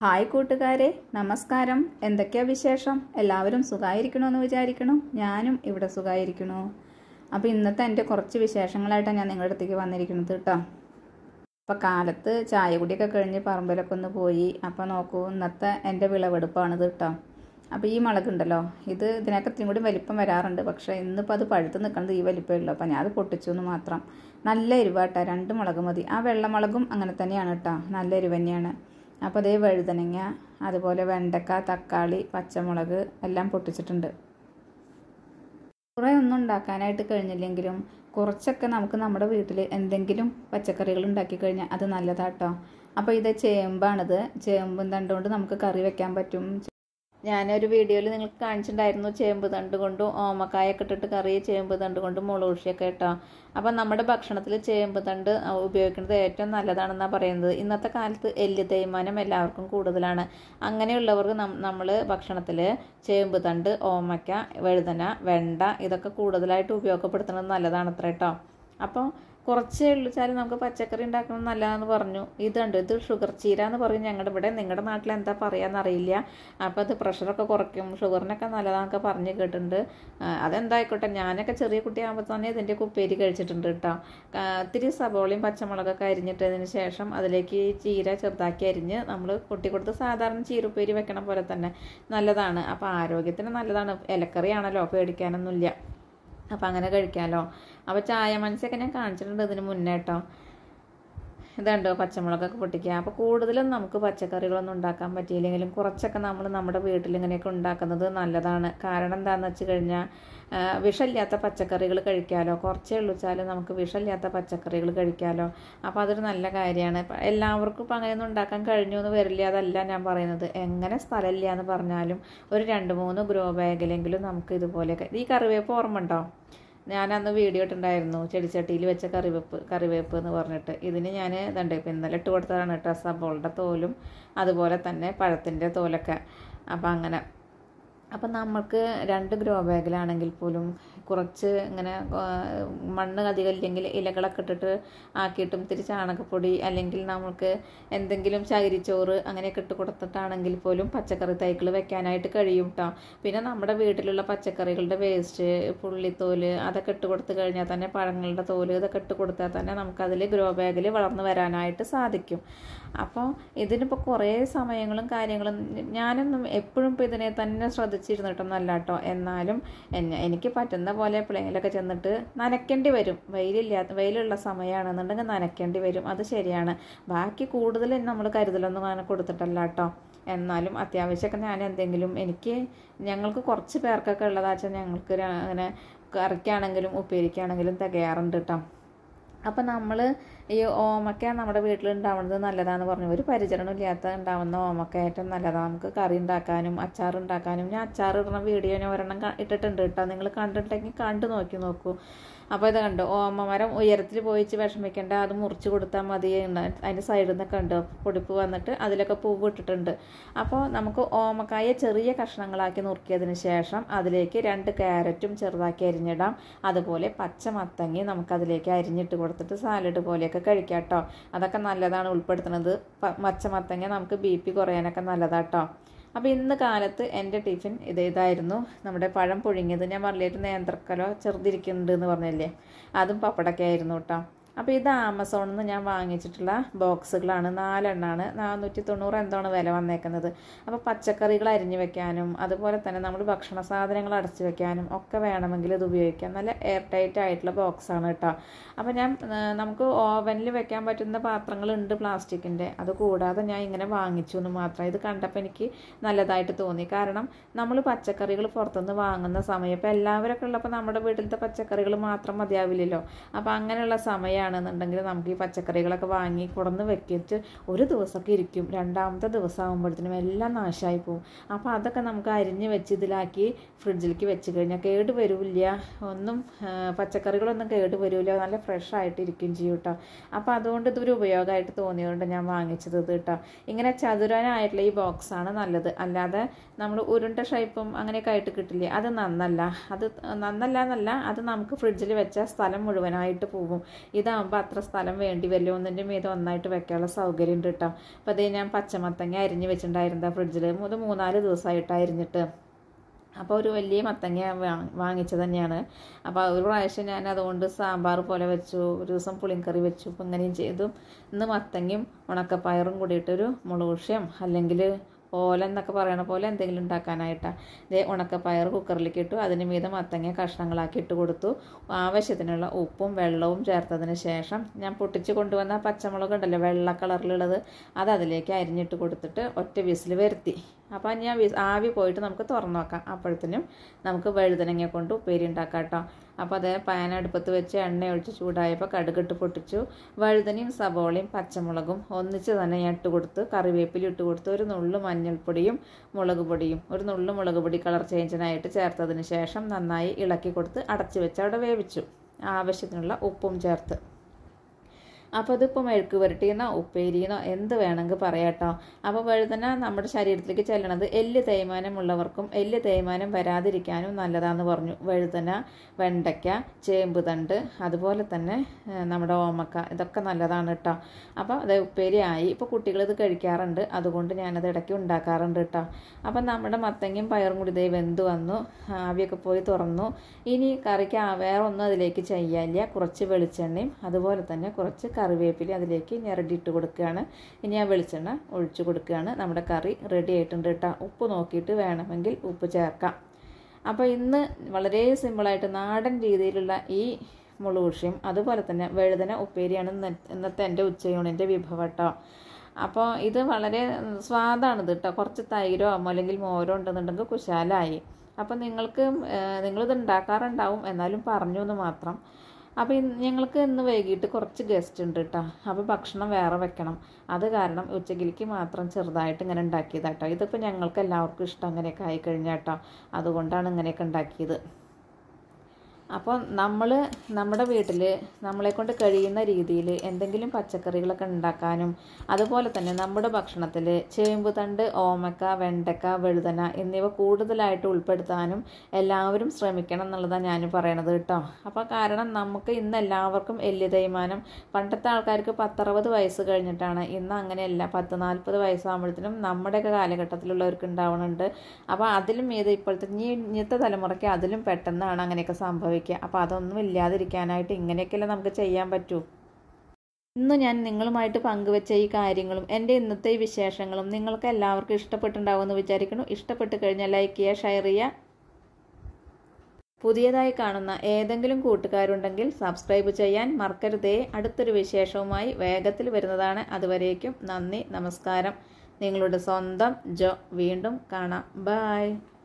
hi കൂട്ടുകാരെ നമസ്കാരം എന്തൊക്കെയാ വിശേഷം എല്ലാവരും സുഖമായിരിക്കണമെന്ന് വിചാരിക്കണം ഞാനും ഇവിടെ സുഖമായിരിക്കണു അപ്പോൾ ഇന്നത്തെ എൻ്റെ കുറച്ച് വിശേഷങ്ങളായിട്ടാണ് ഞാൻ നിങ്ങളുടെ അടുത്തേക്ക് വന്നിരിക്കുന്നത് കേട്ടോ അപ്പോൾ കാലത്ത് ചായ കുടിയൊക്കെ കഴിഞ്ഞ് പറമ്പിലൊക്കെ ഒന്ന് പോയി അപ്പോൾ നോക്കൂ ഇന്നത്തെ എൻ്റെ വിളവെടുപ്പാണിത് കേട്ടോ അപ്പോൾ ഈ മുളകുണ്ടല്ലോ ഇത് ഇതിനൊക്കെ ഇത്തിരി കൂടി വലിപ്പം വരാറുണ്ട് പക്ഷേ ഇന്നിപ്പോൾ അത് പഴുത്ത് നിൽക്കുന്നത് ഈ വലിപ്പമേ ഉള്ളൂ അപ്പോൾ ഞാൻ അത് പൊട്ടിച്ചു എന്ന് മാത്രം നല്ല എരിവാട്ടോ രണ്ട് മുളക് മതി ആ വെള്ളമുളകും അങ്ങനെ തന്നെയാണ് കേട്ടോ നല്ല എരിവ് തന്നെയാണ് അപ്പോൾ അതേ വഴുതനങ്ങ അതുപോലെ വെണ്ടക്ക തക്കാളി പച്ചമുളക് എല്ലാം പൊട്ടിച്ചിട്ടുണ്ട് കുറേ ഒന്നും ഉണ്ടാക്കാനായിട്ട് കഴിഞ്ഞില്ലെങ്കിലും കുറച്ചൊക്കെ നമുക്ക് നമ്മുടെ വീട്ടിൽ എന്തെങ്കിലും പച്ചക്കറികൾ ഉണ്ടാക്കി കഴിഞ്ഞാൽ അത് നല്ലതാട്ടോ അപ്പോൾ ഇത് ചേമ്പാണിത് ചേമ്പും തണ്ടുകൊണ്ട് നമുക്ക് കറി വെക്കാൻ പറ്റും ഞാനൊരു വീഡിയോയിൽ നിങ്ങൾക്ക് കാണിച്ചിട്ടുണ്ടായിരുന്നു ചേമ്പ് തണ്ട് കൊണ്ടും ഓമക്കായൊക്കെ ഇട്ടിട്ട് കറി ചേമ്പ് തണ്ട് കൊണ്ടും മുളകുഷിയൊക്കെ ഇട്ടോ അപ്പം നമ്മുടെ ഭക്ഷണത്തിൽ ചേമ്പ് തണ്ട് ഉപയോഗിക്കുന്നത് ഏറ്റവും നല്ലതാണെന്നാണ് പറയുന്നത് ഇന്നത്തെ കാലത്ത് എല്ല് തേയ്മാനം എല്ലാവർക്കും കൂടുതലാണ് അങ്ങനെയുള്ളവർക്ക് നമ്മൾ ഭക്ഷണത്തിൽ ചേമ്പ് തണ്ട് ഓമയ്ക്ക വഴുതന വെണ്ട ഇതൊക്കെ കൂടുതലായിട്ട് ഉപയോഗപ്പെടുത്തുന്നത് നല്ലതാണ് അത്ര കേട്ടോ അപ്പോൾ കുറച്ചേ ഉള്ളൂ വെച്ചാൽ നമുക്ക് പച്ചക്കറി ഉണ്ടാക്കണം നല്ലതാണെന്ന് പറഞ്ഞു ഇതുണ്ട് ഇത് ഷുഗർ ചീര എന്ന് പറയും ഞങ്ങളുടെ ഇവിടെ നിങ്ങളുടെ നാട്ടിൽ എന്താ പറയാന്നറിയില്ല അപ്പോൾ അത് പ്രഷറൊക്കെ കുറയ്ക്കും ഷുഗറിനൊക്കെ നല്ലതാന്നൊക്കെ പറഞ്ഞ് കേട്ടിട്ടുണ്ട് അതെന്തായിക്കോട്ടെ ഞാനൊക്കെ ചെറിയ കുട്ടിയാകുമ്പോൾ തന്നെ ഇതിൻ്റെ ഉപ്പേരി കഴിച്ചിട്ടുണ്ട് കേട്ടോ ഇത്തിരി സബോളയും പച്ചമുളകൊക്കെ അരിഞ്ഞിട്ടതിന് ശേഷം അതിലേക്ക് ചീര ചെറുതാക്കി അരിഞ്ഞ് നമ്മൾ കൊട്ടി കൊടുത്ത് സാധാരണ ചീരുപ്പേരി വെക്കണ പോലെ തന്നെ നല്ലതാണ് അപ്പോൾ ആരോഗ്യത്തിന് നല്ലതാണ് ഇലക്കറിയാണല്ലോ പേടിക്കാനൊന്നുമില്ല അപ്പോൾ അങ്ങനെ കഴിക്കാമല്ലോ അപ്പോൾ ചായ മനസ്സൊക്കെ ഞാൻ കാണിച്ചിട്ടുണ്ട് ഇതിന് മുന്നേ കേട്ടോ ഇതുണ്ടോ പച്ചമുളകൊക്കെ പൊട്ടിക്കുക അപ്പോൾ കൂടുതലും നമുക്ക് പച്ചക്കറികളൊന്നും ഉണ്ടാക്കാൻ പറ്റിയില്ലെങ്കിലും കുറച്ചൊക്കെ നമ്മൾ നമ്മുടെ വീട്ടിൽ ഇങ്ങനെയൊക്കെ ഉണ്ടാക്കുന്നത് നല്ലതാണ് കാരണം എന്താണെന്ന് വെച്ച് കഴിഞ്ഞാൽ വിഷമില്ലാത്ത പച്ചക്കറികൾ കഴിക്കാമല്ലോ കുറച്ചേ ഉള്ളൂ വെച്ചാൽ നമുക്ക് വിഷമില്ലാത്ത പച്ചക്കറികൾ കഴിക്കാമല്ലോ അപ്പോൾ അതൊരു നല്ല കാര്യമാണ് എല്ലാവർക്കും ഇപ്പോൾ അങ്ങനെയൊന്നും ഉണ്ടാക്കാൻ കഴിഞ്ഞു എന്ന് വരില്ല അതല്ല ഞാൻ പറയുന്നത് എങ്ങനെ സ്ഥലമില്ല എന്ന് പറഞ്ഞാലും ഒരു രണ്ട് മൂന്ന് ഗ്രോ ബാഗിലെങ്കിലും നമുക്ക് ഇതുപോലെയൊക്കെ ഈ കറിവേപ്പ് ഓർമ്മ ഉണ്ടോ ഞാൻ അന്ന് വീഡിയോ ഇട്ടുണ്ടായിരുന്നു ചെടിച്ചട്ടിയിൽ വെച്ച കറിവേപ്പ് കറിവേപ്പ് എന്ന് പറഞ്ഞിട്ട് ഇതിന് ഞാൻ ഇതുണ്ട് ഇപ്പം ഇന്നലെ ഇട്ട് കൊടുത്തതാണ് കേട്ടോ സബോളുടെ തോലും അതുപോലെ തന്നെ പഴത്തിൻ്റെ തോലൊക്കെ അപ്പം അങ്ങനെ അപ്പം നമുക്ക് രണ്ട് ഗ്രോ ബാഗിലാണെങ്കിൽ പോലും കുറച്ച് ഇങ്ങനെ മണ്ണ് അധികം ഇല്ലെങ്കിൽ ഇലകളൊക്കെ ഇട്ടിട്ട് ആക്കിയിട്ടും ഇത്തിരി ചാണകപ്പൊടി അല്ലെങ്കിൽ നമുക്ക് എന്തെങ്കിലും ചകിരിച്ചോറ് അങ്ങനെയൊക്കെ ഇട്ട് കൊടുത്തിട്ടാണെങ്കിൽ പോലും പച്ചക്കറി തൈകൾ വെക്കാനായിട്ട് കഴിയും കേട്ടോ പിന്നെ നമ്മുടെ വീട്ടിലുള്ള പച്ചക്കറികളുടെ വേസ്റ്റ് പുള്ളിത്തോല് അതൊക്കെ ഇട്ട് കൊടുത്തു കഴിഞ്ഞാൽ തന്നെ പഴങ്ങളുടെ തോല് ഇതൊക്കെ ഇട്ട് കൊടുത്താൽ തന്നെ നമുക്കതിൽ ഗ്രോ ബാഗിൽ വളർന്നു വരാനായിട്ട് സാധിക്കും അപ്പോൾ ഇതിനിപ്പോൾ കുറേ സമയങ്ങളും കാര്യങ്ങളും ഞാനൊന്നും എപ്പോഴും ഇപ്പോൾ ഇതിനെ തന്നെ ശ്രദ്ധിച്ചിരുന്നിട്ടൊന്നല്ല കേട്ടോ എന്നാലും എന്നെ എനിക്ക് പറ്റുന്ന പോലെ എപ്പോഴെങ്കിലൊക്കെ ചെന്നിട്ട് നനയ്ക്കേണ്ടി വരും വെയിലില്ലാത്ത വെയിലുള്ള സമയമാണെന്നുണ്ടെങ്കിൽ നനയ്ക്കേണ്ടി വരും അത് ശരിയാണ് ബാക്കി കൂടുതൽ നമ്മൾ കരുതലൊന്നും അങ്ങനെ കൊടുത്തിട്ടല്ല കേട്ടോ എന്നാലും അത്യാവശ്യമൊക്കെ ഞാൻ എന്തെങ്കിലും എനിക്ക് ഞങ്ങൾക്ക് കുറച്ച് പേർക്കൊക്കെ ഉള്ളതാച്ചാൽ ഞങ്ങൾക്ക് അങ്ങനെ കറിക്കാണെങ്കിലും ഉപ്പേരിക്കാണെങ്കിലും തികയാറുണ്ട് കേട്ടോ അപ്പം നമ്മൾ ഈ ഓമക്ക നമ്മുടെ വീട്ടിൽ ഉണ്ടാവുന്നത് നല്ലതാണെന്ന് പറഞ്ഞു ഒരു പരിചരണം ഇല്ലാത്ത ഉണ്ടാവുന്ന ഓമക്ക ഏറ്റവും നല്ലതാണ് നമുക്ക് കറി ഉണ്ടാക്കാനും അച്ചാർ ഉണ്ടാക്കാനും ഞാൻ അച്ചാർ ഇടുന്ന വീഡിയോ ഞാൻ ഒരെണ്ണം ഇട്ടിട്ടുണ്ട് കേട്ടോ നിങ്ങൾ കണ്ടിട്ടുണ്ടെങ്കിൽ കണ്ടു നോക്കി നോക്കൂ അപ്പോൾ ഇത് കണ്ടു ഓമമരം ഉയരത്തിൽ പോയിച്ച് വിഷമിക്കേണ്ട അത് മുറിച്ച് കൊടുത്താൽ മതി അതിൻ്റെ സൈഡിൽ നിന്നൊക്കെ ഉണ്ട് പൊടിപ്പ് വന്നിട്ട് അതിലൊക്കെ പൂവ് ഇട്ടിട്ടുണ്ട് അപ്പോൾ നമുക്ക് ഓമക്കായ ചെറിയ കഷ്ണങ്ങളാക്കി നുറുക്കിയതിന് ശേഷം അതിലേക്ക് രണ്ട് ക്യാരറ്റും ചെറുതാക്കി അരിഞ്ഞിടാം അതുപോലെ പച്ച മത്തങ്ങി നമുക്കതിലേക്ക് അരിഞ്ഞിട്ട് കൊടുത്തിട്ട് സാലഡ് പോലെയൊക്കെ കഴിക്കാം കേട്ടോ അതൊക്കെ നല്ലതാണ് ഉൾപ്പെടുത്തുന്നത് പച്ച മത്തങ്ങ നമുക്ക് ബി പി കുറയാനൊക്കെ നല്ലതാട്ടോ അപ്പോൾ ഇന്ന് കാലത്ത് എൻ്റെ ടിഫിൻ ഇത് ഇതായിരുന്നു നമ്മുടെ പഴം പുഴുങ്ങിയത് ഞാൻ പറഞ്ഞിട്ട് നേന്ത്രക്കലോ ചെറുതിരിക്കുന്നുണ്ട് എന്ന് പറഞ്ഞില്ലേ അതും പപ്പടൊക്കെ ആയിരുന്നു കേട്ടോ അപ്പോൾ ഇത് ആമസോണിൽ നിന്ന് ഞാൻ വാങ്ങിച്ചിട്ടുള്ള ബോക്സുകളാണ് നാലെണ്ണമാണ് നാനൂറ്റി തൊണ്ണൂറ് എന്താണ് വില വന്നേക്കുന്നത് അപ്പോൾ പച്ചക്കറികൾ അരിഞ്ഞു വെക്കാനും അതുപോലെ തന്നെ നമ്മൾ ഭക്ഷണ സാധനങ്ങൾ അടച്ചു വെക്കാനും ഒക്കെ വേണമെങ്കിൽ ഇത് ഉപയോഗിക്കാം നല്ല എയർ ടൈറ്റ് ആയിട്ടുള്ള ബോക്സാണ് കേട്ടോ അപ്പോൾ ഞാൻ നമുക്ക് ഓവനിൽ വെക്കാൻ പറ്റുന്ന പാത്രങ്ങളുണ്ട് പ്ലാസ്റ്റിക്കിൻ്റെ അത് കൂടാതെ ഞാൻ ഇങ്ങനെ വാങ്ങിച്ചു എന്ന് മാത്രം ഇത് കണ്ടപ്പോൾ എനിക്ക് നല്ലതായിട്ട് തോന്നി കാരണം നമ്മൾ പച്ചക്കറികൾ പുറത്തുനിന്ന് വാങ്ങുന്ന സമയം ഇപ്പോൾ എല്ലാവരൊക്കെ ഉള്ളപ്പോൾ നമ്മുടെ വീട്ടിലത്തെ പച്ചക്കറികൾ മാത്രം മതിയാവില്ലല്ലോ അപ്പോൾ അങ്ങനെയുള്ള സമയം ആണെന്നുണ്ടെങ്കിൽ നമുക്ക് ഈ പച്ചക്കറികളൊക്കെ വാങ്ങി കൊടുന്ന് വെക്കിയിട്ട് ഒരു ദിവസമൊക്കെ ഇരിക്കും രണ്ടാമത്തെ ദിവസം ആകുമ്പോഴത്തേനും എല്ലാം നാശമായി പോകും അപ്പോൾ അതൊക്കെ നമുക്ക് അരിഞ്ഞ് വെച്ച് ഇതിലാക്കി ഫ്രിഡ്ജിലേക്ക് വെച്ച് കഴിഞ്ഞാൽ കേട് വരില്ല ഒന്നും പച്ചക്കറികളൊന്നും കേട് വരില്ല നല്ല ഫ്രഷ് ആയിട്ട് ഇരിക്കും ചെയ്യും കേട്ടോ അപ്പോൾ അതുകൊണ്ട് ഇതൊരു ഉപയോഗമായിട്ട് തോന്നിയതുകൊണ്ട് ഞാൻ വാങ്ങിച്ചത് ഇത് കേട്ടോ ഇങ്ങനെ ചതുരനായിട്ടുള്ള ഈ ബോക്സാണ് നല്ലത് അല്ലാതെ നമ്മൾ ഉരുണ്ട ഷേപ്പും അങ്ങനെയൊക്കെ ആയിട്ട് കിട്ടില്ലേ അത് നന്നല്ല അത് നന്നല്ല എന്നല്ല അത് നമുക്ക് ഫ്രിഡ്ജിൽ വെച്ച സ്ഥലം മുഴുവനായിട്ട് പോകും ഇത് ഇതാകുമ്പോൾ അത്ര സ്ഥലം വേണ്ടി വരില്ല ഒന്നിൻ്റെ മീതെ ഒന്നായിട്ട് വെക്കാനുള്ള സൗകര്യം ഉണ്ട് കേട്ടോ അപ്പോൾ അതേ ഞാൻ പച്ചമത്തങ്ങ അരിഞ്ഞ് വെച്ചിട്ടുണ്ടായിരുന്ന ഫ്രിഡ്ജിൽ ഇത് മൂന്നാല് ദിവസമായിട്ട് അരിഞ്ഞിട്ട് അപ്പോൾ ഒരു വലിയ മത്തങ്ങ വാ- വാങ്ങിച്ചത് തന്നെയാണ് അപ്പോൾ ഒരു പ്രാവശ്യം ഞാൻ അതുകൊണ്ട് സാമ്പാർ പോലെ വെച്ചു ഒരു ദിവസം പുളിങ്കറി വെച്ചു ഇപ്പം ഇങ്ങനെയും ചെയ്തു ഇന്ന് മത്തങ്ങയും ഉണക്കപ്പയറും കൂടിയിട്ടൊരു മുളകുഷ്യം അല്ലെങ്കിൽ ഓല എന്നൊക്കെ പറയണ പോലെ എന്തെങ്കിലും ഉണ്ടാക്കാനായിട്ടാണ് ഇതേ ഉണക്കപ്പയർ കുക്കറിലേക്ക് ഇട്ടു അതിന് മീതെ മത്തങ്ങ കഷ്ണങ്ങളാക്കി ഇട്ട് കൊടുത്തു ആവശ്യത്തിനുള്ള ഉപ്പും വെള്ളവും ചേർത്തതിന് ശേഷം ഞാൻ പൊട്ടിച്ച് കൊണ്ടുവന്ന പച്ചമുളക് ഉണ്ടല്ലോ വെള്ള കളറിലുള്ളത് അത് അതിലേക്ക് അരിഞ്ഞിട്ട് കൊടുത്തിട്ട് ഒറ്റ വിസിൽ വരുത്തി അപ്പോൾ ഞാൻ വിസ് ആവി പോയിട്ട് നമുക്ക് തുറന്നു നോക്കാം അപ്പോഴത്തേനും നമുക്ക് വഴുതനങ്ങ കൊണ്ട് ഉപ്പേരി ഉണ്ടാക്കാം കേട്ടോ അപ്പോൾ അതേ പാൻ അടുപ്പത്ത് വെച്ച് എണ്ണ ഒഴിച്ച് ചൂടായപ്പോൾ കടുകിട്ട് പൊട്ടിച്ചു വഴുതനയും സബോളയും പച്ചമുളകും ഒന്നിച്ച് തന്നെ ഞാൻ ഇട്ട് കൊടുത്ത് കറിവേപ്പില ഇട്ട് കൊടുത്ത് ഒരു നുള്ളു മഞ്ഞൾപ്പൊടിയും മുളക് പൊടിയും ഒരു നുള്ളു മുളക് പൊടി കളർ ചേഞ്ചിനായിട്ട് ചേർത്തതിന് ശേഷം നന്നായി ഇളക്കി കൊടുത്ത് അടച്ചു വെച്ച് അവിടെ വേവിച്ചു ആവശ്യത്തിനുള്ള ഉപ്പും ചേർത്ത് അപ്പോൾ ഇതിപ്പോൾ മെഴുക്ക് പുരട്ടിയെന്നോ ഉപ്പേരിയെന്നോ എന്ത് വേണമെങ്കിൽ പറയാം കേട്ടോ അപ്പോൾ വഴുതന നമ്മുടെ ശരീരത്തിലേക്ക് ചെല്ലണത് എല്ല് തേയ്മാനമുള്ളവർക്കും എല്ല് തേയ്മാനം വരാതിരിക്കാനും നല്ലതാണെന്ന് പറഞ്ഞു വഴുതന വെണ്ടയ്ക്ക ചേമ്പ് തണ്ട് അതുപോലെ തന്നെ ഏഹ്, നമ്മുടെ ഓമക്ക ഇതൊക്കെ നല്ലതാണ് കേട്ടോ അപ്പോൾ അത് ഉപ്പേരി ആയി ഇപ്പോൾ കുട്ടികൾ ഇത് കഴിക്കാറുണ്ട് അതുകൊണ്ട് ഞാനത് ഇടയ്ക്ക് ഉണ്ടാക്കാറുണ്ട് കേട്ടോ അപ്പം നമ്മുടെ മത്തങ്ങയും പയറും കൂടി ഇതേ വെന്ത് വന്നു ആവിയൊക്കെ പോയി തുറന്നു ഇനി കറിക്ക് ആ- വേറെ ഒന്നും അതിലേക്ക് ചെയ്യാനില്ല കുറച്ച് വെളിച്ചെണ്ണയും അതുപോലെ തന്നെ കുറച്ച് കറിവേപ്പില അതിലേക്ക് ഞെരടിയിട്ട് കൊടുക്കുകയാണ് ഇനി ആ വെളിച്ചെണ്ണ ഒഴിച്ചു കൊടുക്കുകയാണ് നമ്മുടെ കറി റെഡി ആയിട്ടുണ്ട് കേട്ടോ ഉപ്പ് നോക്കിയിട്ട് വേണമെങ്കിൽ ഉപ്പ് ചേർക്കാം അപ്പോൾ ഇന്ന് വളരെ സിമ്പിളായിട്ട് നാടൻ രീതിയിലുള്ള ഈ മുളകുഷിയും അതുപോലെ തന്നെ വഴുതന ഉപ്പേരിയാണ് ഇന്ന് ഇന്നത്തെ എൻ്റെ ഉച്ചയൂണിൻ്റെ വിഭവം കേട്ടോ അപ്പോൾ ഇത് വളരെ സ്വാദാണിത് കേട്ടോ കുറച്ച് തൈരോ അല്ലെങ്കിൽ മോരോ ഉണ്ടെന്നുണ്ടെങ്കിൽ കുശാലായി അപ്പോൾ നിങ്ങൾക്ക് ഏഹ്, നിങ്ങളിത് ഉണ്ടാക്കാറുണ്ടാവും എന്നാലും പറഞ്ഞു എന്ന് മാത്രം അപ്പോൾ ഇന്ന് ഞങ്ങൾക്ക് ഇന്ന് വൈകിട്ട് കുറച്ച് ഗസ്റ്റ് ഉണ്ട് കേട്ടോ അപ്പോൾ ഭക്ഷണം വേറെ വെക്കണം അത് കാരണം ഉച്ചക്കിലേക്ക് മാത്രം ചെറുതായിട്ട് ഇങ്ങനെ ഉണ്ടാക്കിയതാട്ടോ ഇതിപ്പോൾ ഞങ്ങൾക്ക് എല്ലാവർക്കും ഇഷ്ടം അങ്ങനെയൊക്കെ ആയിക്കഴിഞ്ഞാൽ കേട്ടോ അതുകൊണ്ടാണ് ഇങ്ങനെയൊക്കെ ഉണ്ടാക്കിയത് അപ്പോൾ നമ്മൾ നമ്മുടെ വീട്ടിൽ നമ്മളെ കൊണ്ട് കഴിയുന്ന രീതിയിൽ എന്തെങ്കിലും പച്ചക്കറികളൊക്കെ ഉണ്ടാക്കാനും അതുപോലെ തന്നെ നമ്മുടെ ഭക്ഷണത്തിൽ ചേമ്പ് തണ്ട് ഓമക്ക വെണ്ടക്ക വഴുതന എന്നിവ കൂടുതലായിട്ട് ഉൾപ്പെടുത്താനും എല്ലാവരും ശ്രമിക്കണം എന്നുള്ളതാണ് ഞാൻ പറയണത് കേട്ടോ അപ്പോൾ കാരണം നമുക്ക് ഇന്ന് എല്ലാവർക്കും എല്ല് തേയ്മാനം പണ്ടത്തെ ആൾക്കാർക്ക് പത്തറുപത് വയസ്സ് കഴിഞ്ഞിട്ടാണ് ഇന്ന് അങ്ങനെയല്ല പത്ത് നാൽപ്പത് വയസ്സാകുമ്പോഴത്തേനും നമ്മുടെയൊക്കെ കാലഘട്ടത്തിലുള്ളവർക്ക് ഉണ്ടാവുന്നുണ്ട് അപ്പോൾ അതിലും ഏത് ഇപ്പോഴത്തെ ഇനി ഇന്നത്തെ തലമുറയ്ക്ക് അതിലും പെട്ടെന്നാണ് അങ്ങനെയൊക്കെ സംഭവിക്കുക അപ്പോൾ അതൊന്നും ഇല്ലാതിരിക്കാനായിട്ട് ഇങ്ങനെയൊക്കെയല്ലേ നമുക്ക് ചെയ്യാൻ പറ്റൂ ഇന്ന് ഞാൻ നിങ്ങളുമായിട്ട് പങ്കുവെച്ച ഈ കാര്യങ്ങളും എൻ്റെ ഇന്നത്തെ ഈ വിശേഷങ്ങളും നിങ്ങൾക്ക് എല്ലാവർക്കും ഇഷ്ടപ്പെട്ടുണ്ടാവുമെന്ന് വിചാരിക്കുന്നു ഇഷ്ടപ്പെട്ട് കഴിഞ്ഞാൽ ലൈക്ക് ചെയ്യുക ഷെയർ ചെയ്യുക പുതിയതായി കാണുന്ന ഏതെങ്കിലും കൂട്ടുകാരുണ്ടെങ്കിൽ സബ്സ്ക്രൈബ് ചെയ്യാൻ മറക്കരുതേ അടുത്തൊരു വിശേഷവുമായി വേഗത്തിൽ വരുന്നതാണ് അതുവരേക്കും നന്ദി നമസ്കാരം നിങ്ങളുടെ സ്വന്തം ജോ വീണ്ടും കാണാം ബായ്